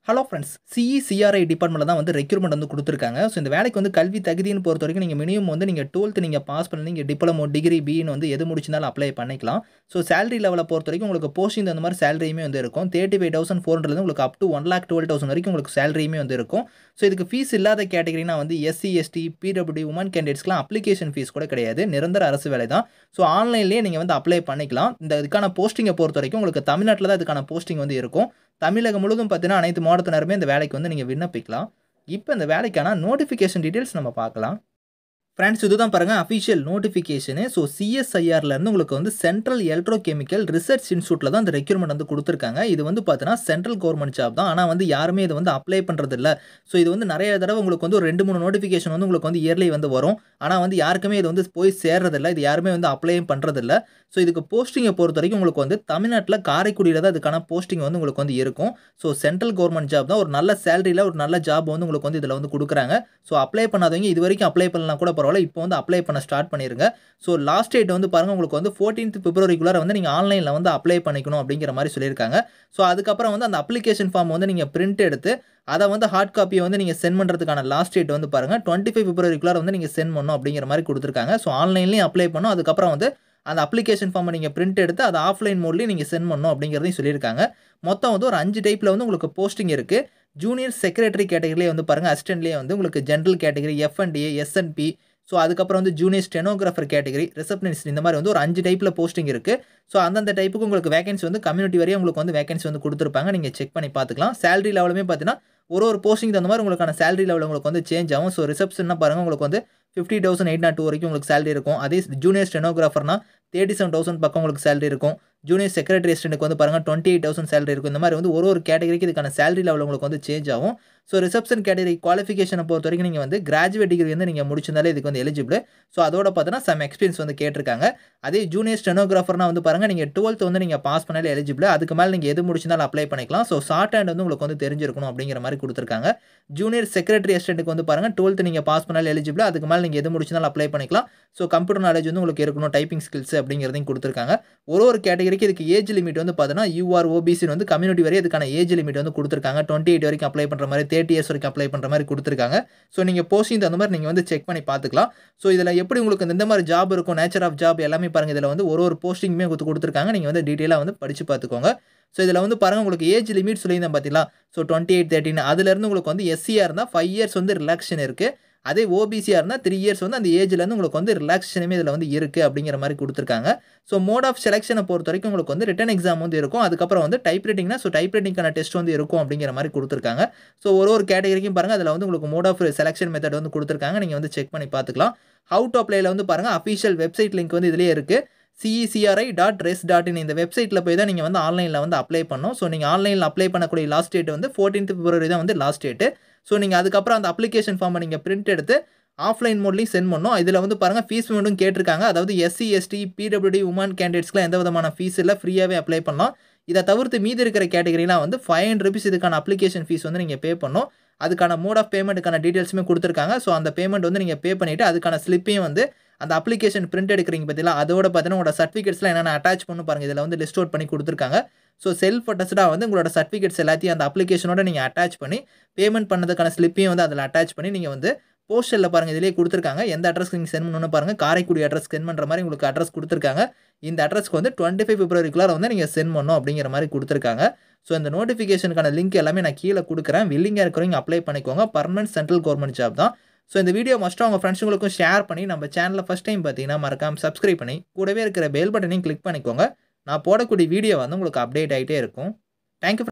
hello friends CE CRI டிபார்ட்மெண்ட்டில் தான் வந்து ரெக்ரூட்மெண்ட் வந்து கொடுத்துருக்காங்க ஸோ இந்த வேலைக்கு வந்து கல்வி தகுதின்னு பொறுத்த வரைக்கும் நீங்கள் மினிமம் வந்து நீங்கள் டுவெல்த்து நீங்கள் பாஸ் பண்ணி நீங்கள் டிப்ளமோ டிகிரி பின்னு வந்து எது முடிச்சிருந்தாலும் அப்ளை பண்ணிக்கலாம் ஸோ சேலரி லெவலை பொறுத்த வரைக்கும் உங்களுக்கு போஸ்டிங் அந்த மாதிரி சேலரியுமே வந்து இருக்கும் thirty five thousand four hundred உங்களுக்கு up to one lakh twelve thousand வரைக்கும் உங்களுக்கு சேலரியுமே வந்து இருக்கும் ஸோ இதுக்கு ஃபீஸ் இல்லாத கேட்டகரினா வந்து எஸ்சி எஸ்டி பிடபிள்யூ உமன் கேண்டிடேட்ஸ்க்குலாம் அப்ளிகேஷன் ஃபீஸ் கூட கிடையாது நிரந்தர அரசு வேலை தான் ஸோ ஆன்லைன்லேயே நீங்கள் வந்து அப்ளை பண்ணிக்கலாம் இந்த இதுக்கான போஸ்டிங்கை பொறுத்த வரைக்கும் உங்களுக்கு தமிழ்நாட்டில் தான் இதுக்கான போஸ்டிங் வந்து இருக்கும் தமிழகம் முழுதும் பார்த்தீங்கன்னா அனைத்து மாவட்டத்தினருமே இந்த வேலைக்கு வந்து நீங்கள் விண்ணப்பிக்கலாம் இப்போ இந்த வேலைக்கான நோட்டிஃபிகேஷன் டீட்டெயில்ஸ் நம்ம பார்க்கலாம் ஃப்ரெண்ட்ஸ் இதுதான் பாருங்கள் அஃபிஷியல் நோட்டிஃபிகேஷனு ஸோ சிஎஸ்ஐஆர்லேருந்து உங்களுக்கு வந்து சென்ட்ரல் எலக்ட்ரோ கெமிக்கல் ரிசர்ச் இன்ஸ்டியூட்டில் தான் இந்த ரெக்யூர்மெண்ட் வந்து கொடுத்துருக்காங்க இது வந்து பார்த்தீங்கன்னா சென்ட்ரல் கவர்மெண்ட் ஜாப் தான் ஆனால் வந்து யாருமே இது வந்து அப்ளை பண்ணுறது இல்லை ஸோ இது வந்து நிறைய தடவை உங்களுக்கு வந்து ஒரு ரெண்டு மூணு நோட்டிஃபிகேஷன் வந்து உங்களுக்கு வந்து இயர்லி வந்து வரும் ஆனால் வந்து யாருக்குமே இது வந்து போய் சேர்றதில்ல இது யாருமே வந்து அப்ளையும் பண்ணுறதில்ல ஸோ இதுக்கு போஸ்டிங்கை பொறுத்த வரைக்கும் உங்களுக்கு வந்து தமிழ்நாட்டில் காரைக்குடியில் தான் இதுக்கான போஸ்டிங் வந்து உங்களுக்கு வந்து இருக்கும் ஸோ சென்ட்ரல் கவர்மெண்ட் ஜாப் தான் ஒரு நல்ல சேலரியில் ஒரு நல்ல ஜாப் வந்து உங்களுக்கு வந்து இதில் வந்து கொடுக்குறாங்க ஸோ அப்ளை பண்ணாதவங்க இது வரைக்கும் அப்ளை பண்ணலாம் கூட பரவாயில்ல இப்போ வந்து அப்ளை பண்ண ஸ்டார்ட் பண்ணிருங்க ஸோ லாஸ்ட் டேட் வந்து பாருங்கள் உங்களுக்கு வந்து ஃபோர்டீன்த் பிப்ரவரிக்குள்ளே வந்து நீங்கள் ஆன்லைனில் வந்து அப்ளை பண்ணிக்கணும் அப்படிங்கிற மாதிரி சொல்லியிருக்காங்க ஸோ அதுக்கப்புறம் வந்து அந்த அப்ளிகேஷன் ஃபார்ம் வந்து நீங்கள் பிரிண்ட் எடுத்து அதை வந்து ஹார்ட் காப்பியை வந்து நீங்கள் சென்ட் பண்ணுறதுக்கான லாஸ்ட் டேட் வந்து பாருங்கள் டுவெண்ட்டி ஃபைவ் பிப்ரவரிக்குள்ளே வந்து நீங்கள் சென்ட் பண்ணணும் அப்படிங்கிற மாதிரி கொடுத்துருக்காங்க ஸோ ஆன்லைன்லேயும் அப்ளை பண்ணணும் அதுக்கப்புறம் வந்து அந்த அப்ளிகேஷன் ஃபார்மை நீங்கள் பிரிண்ட் எடுத்து அதை ஆஃப்லைன் மோட்லேயும் நீங்கள் சென்ட் பண்ணணும் அப்படிங்கிறதையும் சொல்லியிருக்காங்க மொத்தம் வந்து ஒரு அஞ்சு டைப்பில் வந்து உங்களுக்கு போஸ்டிங் இருக்குது ஜூனியர் செக்ரட்டரி கேட்டகரியிலே வந்து பாருங்கள் அசிஸ்டன்ட்லேயே வந்து உங்களுக்கு general category FNDA SNP so அதுக்கப்புறம் வந்து ஜூனியர் ஸ்டெனோகிராஃபர் கேட்டகரி ரிசப்ஷனிஸ்ட் இந்த மாதிரி வந்து ஒரு அஞ்சு டைப்பில் போஸ்டிங் இருக்குது ஸோ அந்தந்த டைப்புக்கு உங்களுக்கு வேகன்சி வந்து கம்யூனிட்டி வரையும் உங்களுக்கு வந்து வேகன்சி வந்து கொடுத்துருப்பாங்க நீங்கள் செக் பண்ணி பார்த்துக்கலாம் சேலரி லெவலுமே பார்த்தீங்கன்னா ஒரு ஒரு போஸ்டிங் தகுந்த மாதிரி உங்களுக்கான சேலரி லெவல் உங்களுக்கு வந்து சேஞ்ச் ஆகும் ஸோ ரிசப்ஷன்னா பாருங்கள் உங்களுக்கு வந்து fifty thousand eight nought two வரைக்கும் உங்களுக்கு சேலரி இருக்கும் அதே ஜூனியர் ஸ்டெனோகிராஃபர்னா தேர்ட்டி செவன் தௌசண்ட் பக்கம் உங்களுக்கு சேலரி இருக்கும் ஜூனியர் செக்ரட்டரி அசிஸ்டன்ட்டுக்கு வந்து பாருங்கள் டுவெண்ட்டி எயிட் தௌசண்ட் சேலரி இருக்கும் இந்த மாதிரி வந்து ஒரு ஒரு கேட்டகரிக்கு இதுக்கான சேலரி லெவல் உங்களுக்கு வந்து சேஞ்ச் ஆகும் ஸோ ரிசப்ஷன் கேட்டகரி குவாலிஃபிகேஷனை பொறுத்த வரைக்கும் நீங்கள் வந்து கிராஜுவேட் டிகிரி வந்து நீங்கள் முடிச்சிருந்தாலே இதுக்கு வந்து எலிஜிபிள் ஸோ அதோட பார்த்தீங்கன்னா சம் எக்ஸ்பீரியன்ஸ் வந்து கேட்டிருக்காங்க அதே ஜூனியர் ஸ்டெனோகிராஃபர்னா வந்து பாருங்கள் நீங்கள் டுவெல்த் வந்து நீங்கள் பாஸ் பண்ணாலே எலிஜிபிள் அதுக்கு மேலே நீங்கள் எது முடிச்சிருந்தாலும் அப்ளை பண்ணிக்கலாம் ஸோ ஷார்ட் ஹேண்ட் வந்து உங்களுக்கு வந்து தெரிஞ்சிருக்கணும் அப்படிங்கிற மாதிரி கொடுத்துருக்காங்க ஜூனியர் செக்ரட்டரி அசிஸ்டன்ட்டுக்கு வந்து பாருங்கள் டுவெல்த் நீங்கள் பாஸ் பண்ணாலே எலிஜிபிள் அதுக்கு மேலே நீங்கள் எது முடிச்சிருந்தாலும் அப்ளை பண்ணிக்கலாம் ஸோ கம்ப்யூட்டர் நாலேஜ் வந்து உங்களுக்கு இருக்கணும் டைப்பிங் ஸ்கில்ஸ் அப்படிங்கிறதையும் கொடுத்துருக்காங்க ஒரு ஒரு கேட்டகரிக்கு இதுக்கு ஏஜ் லிமிட் வந்து பார்த்தீங்கன்னா யூஆர் ஓபிசின்னு வந்து கம்யூனிட்டி வரை இதுக்கான ஏஜ் லிமிட் வந்து கொடுத்துருக்காங்க டுவெண்ட்டி எயிட் வரைக்கும் அப்ளை பண்ணுற மாதிரி தேர்ட்டி இயர்ஸ் வரைக்கும் அப்ளை பண்ணுற மாதிரி கொடுத்துருக்காங்க ஸோ நீங்கள் போஸ்டிங் தகுந்த மாதிரி நீங்கள் வந்து செக் பண்ணி பார்த்துக்கலாம் ஸோ இதில் எப்படி உங்களுக்கு இந்த மாதிரி ஜாப் இருக்கும் நேச்சர் ஆஃப் ஜாப் எல்லாமே பாருங்கள் இதில் வந்து ஒரு ஒரு போஸ்டிங்குமே கொடுத்து கொடுத்துருக்காங்க நீங்கள் வந்து டீட்டெயிலாக வந்து படித்து பார்த்துக்கோங்க ஸோ இதில் வந்து பாருங்கள் உங்களுக்கு ஏஜ் லிமிட் சொல்லியிருந்தேன் பார்த்தீங்களா ஸோ டுவெண்ட்டி எயிட் தேர்ட்டின் அதுலேருந்து உங்களுக்கு வந்து எஸ்சியாக இருந்தால் ஃபைவ் இயர்ஸ் வந்து ரிலாக்ஷன் இருக்குது அதே ஓபிசியாக இருந்தால் த்ரீ இயர்ஸ் வந்து அந்த ஏஜ்லேருந்து உங்களுக்கு வந்து ரிலாக்ஸேஷனுமே இதில் வந்து இருக்குது அப்படிங்கிற மாதிரி கொடுத்துருக்காங்க ஸோ மோட் ஆஃப் செலெக்ஷனை பொறுத்த வரைக்கும் உங்களுக்கு வந்து ரிட்டன் எக்ஸாம் வந்து இருக்கும் அதுக்கப்புறம் வந்து டைப் ரைட்டிங்னா ஸோ டைப் ரைட்டிங்கான டெஸ்ட் வந்து இருக்கும் அப்படிங்கிற மாதிரி கொடுத்துருக்காங்க ஸோ ஒரு ஒரு கேட்டகரிக்கும் பாருங்கள் அதில் வந்து உங்களுக்கு மோட் ஆஃப் செலெக்ஷன் மெத்தட் வந்து கொடுத்துருக்காங்க நீங்கள் வந்து செக் பண்ணி பார்த்துக்கலாம் ஹவு டு அப்ளைல வந்து பாருங்கள் அஃபிஷியல் வெப்சைட் லிங்க் வந்து இதிலே இருக்குது CECRI dot res dot in இந்த வெப்சைட்டில் போய் தான் நீங்கள் வந்து ஆன்லைனில் வந்து அப்ளை பண்ணணும் ஸோ நீங்கள் ஆன்லைனில் அப்ளை பண்ணக்கூடிய லாஸ்ட் டேட் வந்து ஃபோர்டீன்த் பிப்ரவரி தான் வந்து லாஸ்ட் டேட்டு ஸோ நீங்கள் அதுக்கப்புறம் அந்த அப்ளிகேஷன் ஃபார்மை நீங்கள் பிரிண்ட் எடுத்து ஆஃப்லைன் மோட்லையும் சென்ட் பண்ணோம் இதில் வந்து பாருங்கள் ஃபீஸ் மட்டும் கேட்டிருக்காங்க அதாவது எஸ்சி எஸ்டி பிடபிள்யூடி உமன் கேண்டிடேட்ஸ்க்குலாம் எந்த விதமான ஃபீஸ் இல்லை ஃப்ரீயாகவே அப்ளை பண்ணலாம் இதை தவிர்த்து மீதி இருக்கிற கேட்டகரிலாம் வந்து ஃபைவ் ஹண்ட்ரட் ருபீஸ் இதுக்கான அப்ளிகேஷன் ஃபீஸ் வந்து நீங்கள் பே பண்ணணும் அதுக்கான மோட் ஆஃப் பேமெண்ட்டுக்கான டீட்டெயில்ஸுமே கொடுத்துருக்காங்க ஸோ அந்த பேமெண்ட் வந்து நீங்கள் பே பண்ணிவிட்டு அதுக்கான ஸ்லிப்பையும் வந்து அந்த அப்ளிகேஷன் பிரிண்ட் எடுக்கிறீங்க பார்த்தீங்களா அதோட பார்த்தீங்கன்னா உங்களோட சர்டிஃபிகேட்ஸ்லாம் என்னென்ன அட்டாச் பண்ணு பாருங்கள் இதில் வந்து லிஸ்ட் அவுட் பண்ணி கொடுத்துருக்காங்க ஸோ செல்ஃப் அட்டஸ்டாக வந்து உங்களோட சர்டிஃபிகேட்ஸ் எல்லாத்தையும் அந்த அப்ளிகேஷனோட நீங்கள் அட்டாச் பண்ணி பேமெண்ட் பண்ணதுக்கான ஸ்லிப்பையும் வந்து அதில் அட்டாச் பண்ணி நீங்கள் வந்து போஸ்டரில் பாருங்கள் இதிலே கொடுத்துருக்காங்க எந்த அட்ரஸ்க்கு நீங்கள் சென்ட் பண்ணணும்னு பாருங்கள் காரைக்குடி அட்ரஸ் சென்ட் பண்ணுற மாதிரி உங்களுக்கு அட்ரஸ் கொடுத்துருக்காங்க இந்த அட்ரஸ்க்கு வந்து டுவெண்ட்டி ஃபைவ் பிப்ரவரிக்குள்ளே வந்து நீங்கள் சென்ட் பண்ணணும் அப்படிங்கிற மாதிரி கொடுத்துருக்காங்க ஸோ இந்த நோட்டிஃபிகேஷனுக்கான லிங்க் எல்லாமே நான் கீழே கொடுக்குறேன் வில்லிங்காக இருக்கிறவங்க அப்ளை பண்ணிக்கோங்க பர்மனன்ட் சென்ட்ரல் கவர்மெண்ட் ஜாப் தான் ஸோ இந்த வீடியோ மஸ்ட்டாக உங்கள் ஃப்ரெண்ட்ஸுங்களுக்கும் ஷேர் பண்ணி நம்ம சேனலில் ஃபஸ்ட் டைம் பார்த்தீங்கன்னா மறக்காமல் சப்ஸ்கிரைப் பண்ணி கூடவே இருக்கிற பெல் பட்டனையும் கிளிக் பண்ணிக்கோங்க நான் போடக்கூடிய வீடியோ வந்து உங்களுக்கு அப்டேட் ஆகிட்டே இருக்கும் தேங்க்யூ